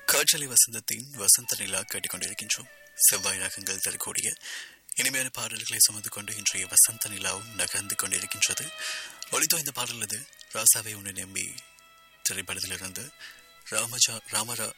காற்றலை வசந்தத்தின் வசந்த நிலா கேட்டுக்கொண்டிருக்கின்றோம் செவ்வாய் ரகங்கள் தரக்கூடிய இனிமையான பாடல்களை சுமந்து கொண்டு இன்றைய வசந்த நிலாவும் நகர்ந்து கொண்டிருக்கின்றது ஒளித்தோ இந்த பாடல் இது ராசாவை உன்னை நம்பி திரைப்படத்திலிருந்து ராமஜா ராமரா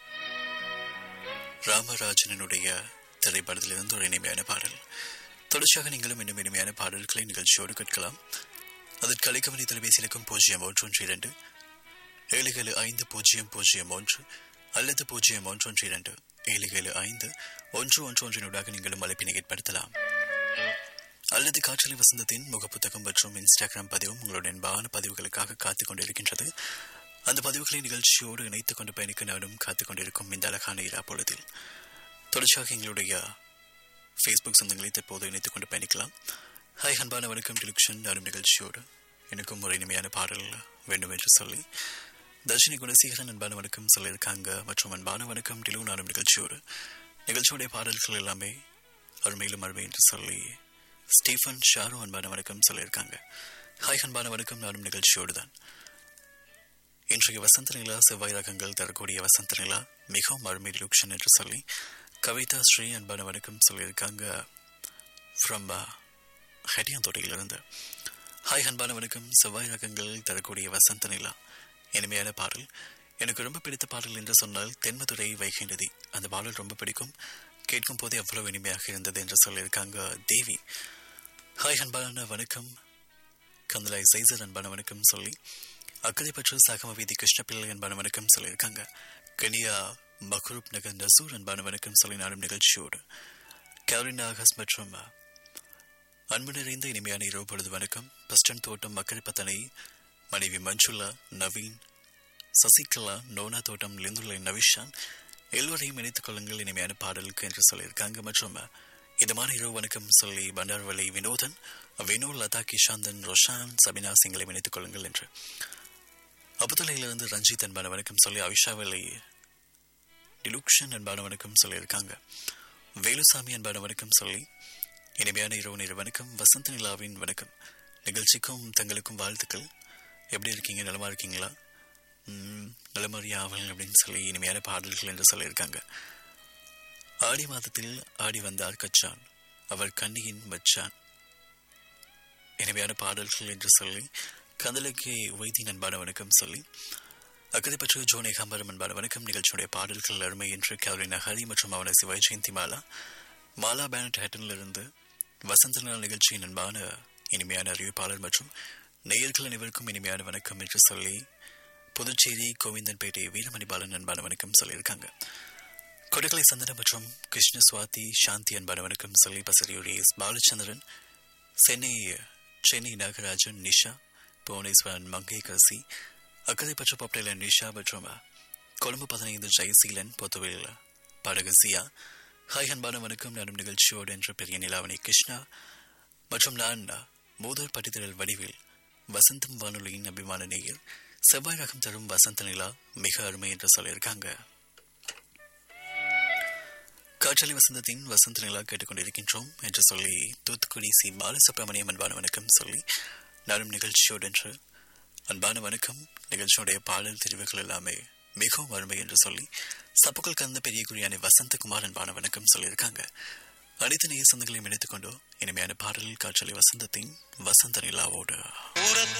ராமராஜனுடைய திரைப்படத்திலிருந்து ஒரு இனிமையான பாடல் தொடர்ச்சியாக நீங்களும் இன்னும் இனிமையான பாடல்களை நிகழ்ச்சியோடு கேட்கலாம் அதற்கு அழைக்கமணி தொலைபேசி இலக்கம் பூஜ்ஜியம் ஒன்று ஒன்று இரண்டு ஏழு ஏழு ஐந்து பூஜ்ஜியம் பூஜ்ஜியம் ஒன்று அல்லது பூஜ்ஜியம் ஒன்று ஒன்று இரண்டு ஏழு ஏழு ஐந்து ஒன்று ஒன்று ஒன்றினூடாக நீங்களும் அழைப்பினை ஏற்படுத்தலாம் அல்லது காற்றலை வசந்தத்தின் முகப்புத்தகம் மற்றும் இன்ஸ்டாகிராம் பதிவும் உங்களுடைய அன்பான பதிவுகளுக்காக காத்துக் கொண்டிருக்கின்றது அந்த பதிவுகளை நிகழ்ச்சியோடு இணைத்துக் கொண்டு பயணிக்க நானும் காத்துக் கொண்டிருக்கும் இந்த அழகான இரா பொழுதில் தொடர்ச்சியாக எங்களுடைய ஃபேஸ்புக் சொந்தங்களை தற்போது இணைத்துக் கொண்டு பயணிக்கலாம் ஹாய் அன்பான வணக்கம் டிலுக்ஷன் நானும் நிகழ்ச்சியோடு எனக்கும் ஒரு இனிமையான பாடல் வேண்டும் என்று சொல்லி தர்ஷினி குணசேகரன் அன்பான வணக்கம் சொல்லியிருக்காங்க மற்றும் அன்பான வணக்கம் டிலு நானும் நிகழ்ச்சியோடு நிகழ்ச்சியுடைய பாடல்கள் எல்லாமே அருமையிலும் அருமை என்று சொல்லி ஸ்டீஃபன் ஷாரு அன்பான வணக்கம் சொல்லியிருக்காங்க ஹாய் அன்பான வணக்கம் நானும் நிகழ்ச்சியோடு தான் இன்றைய வசந்த நிலா செவ்வாய் ரகங்கள் தரக்கூடிய வசந்த நிலா மிகவும் அருமை டிலுக்ஷன் என்று சொல்லி கவிதா ஸ்ரீ அன்பான வணக்கம் சொல்லியிருக்காங்க ஃப்ரம் ஹெடியாந்தோட்டையிலிருந்து ஹாய் அன்பான வணக்கம் செவ்வாய் ரகங்கள் தரக்கூடிய வசந்த நிலா இனிமையான பாடல் எனக்கு ரொம்ப பிடித்த பாடல் என்று சொன்னால் தென்மதுரை வைகின்றதி அந்த பாடல் ரொம்ப பிடிக்கும் கேட்கும் போதே அவ்வளவு இனிமையாக இருந்தது என்று சொல்லியிருக்காங்க தேவி ஹாய் அன்பான வணக்கம் கந்தலாய் சைசர் அன்பான வணக்கம் சொல்லி அக்கறை பற்று சாகம வீதி கிருஷ்ணபிள்ளை அன்பான வணக்கம் சொல்லியிருக்காங்க கனியா மக்ரூப் நகர் நசூர் அன்பான வணக்கம் சொல்லி நாடும் நிகழ்ச்சியோடு கேரளின் ஆகாஸ் மற்றும் அன்பு நிறைந்த இனிமையான இரவு பொழுது வணக்கம் பஸ்டன் தோட்டம் மக்கள் பத்தனை மனைவி மஞ்சுளா நவீன் சசிகலா நோனா தோட்டம் லிந்துலை நவிஷான் எல்லோரையும் இணைத்துக் கொள்ளுங்கள் இனிமையான பாடலுக்கு என்று சொல்லியிருக்காங்க மற்றும் இதமான இரவு வணக்கம் சொல்லி பண்டார்வலை வினோதன் வினோ லதா கிஷாந்தன் ரொஷான் சபினா சிங்களை இணைத்துக் கொள்ளுங்கள் என்று அபுதலையிலிருந்து ரஞ்சித் அன்பான வணக்கம் சொல்லி அவிஷாவலை டிலுக்ஷன் அன்பான வணக்கம் சொல்லியிருக்காங்க வேலுசாமி அன்பான வணக்கம் சொல்லி இனிமையான இரவு நேர வணக்கம் வசந்த நிலாவின் வணக்கம் நிகழ்ச்சிக்கும் தங்களுக்கும் வாழ்த்துக்கள் எப்படி இருக்கீங்க நலமா இருக்கீங்களா நலமறியாவல் அப்படின்னு சொல்லி இனிமையான பாடல்கள் என்று சொல்லியிருக்காங்க ஆடி மாதத்தில் ஆடி வந்தார் கச்சான் அவர் கண்ணியின் வச்சான் இனிமையான பாடல்கள் என்று சொல்லி கந்தலுக்கு வைத்தி அன்பான வணக்கம் சொல்லி அக்கறை பற்றி ஜோனை ஹம்பரம் அன்பான வணக்கம் நிகழ்ச்சியுடைய பாடல்கள் அருமை என்று கேவலினா ஹரி மற்றும் அவனை சிவாய் ஜெயந்தி மாலா மாலா பேனட் ஹேட்டனிலிருந்து வசந்த நாள் நிகழ்ச்சியின் அன்பான இனிமையான அறிவிப்பாளர் மற்றும் நேயர்கள் அனைவருக்கும் இனிமையான வணக்கம் என்று சொல்லி புதுச்சேரி கோவிந்தன்பேட்டை வீரமணி பாலன் அன்பான வணக்கம் சொல்லியிருக்காங்க கொடைகளை சந்தனம் மற்றும் கிருஷ்ண சுவாதி சாந்தி அன்பான வணக்கம் சொல்லி பசரியுடைய பாலச்சந்திரன் சென்னை சென்னை நாகராஜன் நிஷா புவனேஸ்வரன் மங்கை கசி அக்கறை பற்ற பாப்டைல நிஷா மற்றும் கொழும்பு பதினைந்து ஜெயசீலன் பொத்துவில் பாடகசியா ஹாய் அன்பான வணக்கம் நானும் நிகழ்ச்சியோடு என்ற பெரிய நிலாவணி கிருஷ்ணா மற்றும் நான் மூதர் பட்டிதழல் வடிவில் வசந்தம் வானொலியின் அபிமான நேயர் செவ்வாய் ரகம் தரும் வசந்த நிலா மிக அருமை என்று சொல்லியிருக்காங்க காற்றலி வசந்தத்தின் வசந்த நிலா கேட்டுக்கொண்டிருக்கின்றோம் என்று சொல்லி தூத்துக்குடி சி பாலசுப்ரமணியம் அன்பான வணக்கம் சொல்லி நானும் நிகழ்ச்சியோடு என்று அன்பான வணக்கம் நிகழ்ச்சியுடைய பாடல் தெரிவுகள் எல்லாமே மிகவும் அருமை என்று சொல்லி சப்புக்கள் கலந்த பெரிய குறியான வசந்தகுமார் அன்பான வணக்கம் சொல்லியிருக்காங்க அனைத்து நேய சொந்தங்களையும் இணைத்துக் கொண்டு இனிமையான பாடல் காற்றலி வசந்தத்தின் வசந்த நிலாவோடு